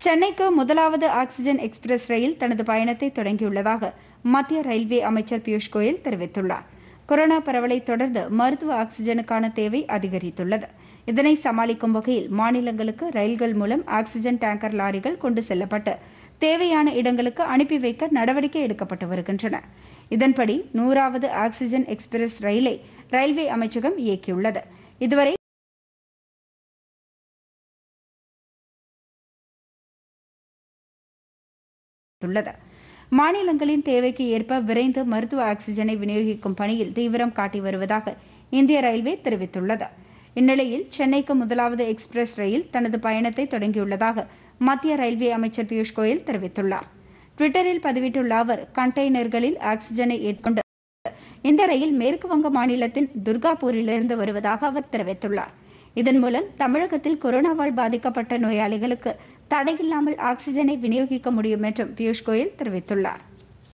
சென்னைக்கு முதலாவது oxygen express ரயில் தனது பயணத்தை தொடங்கியுள்ளதாக மத்திய ரயில்வே அமைச்சர் பியூஷ் கோயல் தெரிவித்துள்ளார் கொரோனா பரவலை தொடர்ந்து மருத்துவ ஆக்ஸிஜனுக்கான தேவை அதிகரித்துள்ளது இதனை சமாளிக்கும் வகையில் மாநிலங்களுக்கு ரயில்கள் மூலம் ஆக்ஸிஜன் டேங்கர் லாரிகள் கொண்டு செல்லப்பட்டு தேவையான இடங்களுக்கு அனுப்பி வைக்க நடவடிக்கை எடுக்கப்பட்டு வருகின்றன இதன்படி நூறாவது ஆக்ஸிஜன் எக்ஸ்பிரஸ் ரயிலை ரயில்வே அமைச்சகம் இயக்கியுள்ளது இதுவரை உள்ளது மாநிலங்களின் தேவைக்கு ஏற்ப விரைந்து மருத்துவ ஆக்ஸிஜனை விநியோகிக்கும் பணியில் தீவிரம் காட்டி வருவதாக இந்திய ரயில்வே தெரிவித்துள்ளது இந்நிலையில் சென்னைக்கு முதலாவது எக்ஸ்பிரஸ் ரயில் தனது பயணத்தை தொடங்கியுள்ளதாக மத்திய ரயில்வே அமைச்சர் பியூஷ் கோயல் தெரிவித்துள்ளார் ட்விட்டரில் பதிவிட்டுள்ள அவர் கண்டெய்னர்களில் ஆக்ஸிஜனை ஏற்கொண்டு இந்த ரயில் மேற்கு வங்க மாநிலத்தின் துர்காபூரிலிருந்து வருவதாக அவர் தெரிவித்துள்ளார் இதன் மூலம் தமிழகத்தில் கொரோனாவால் பாதிக்கப்பட்ட நோயாளிகளுக்கு தடையில்லாமல் ஆக்ஸிஜனை விநியோகிக்க முடியும் என்றும் பியூஷ் கோயல் தெரிவித்துள்ளார்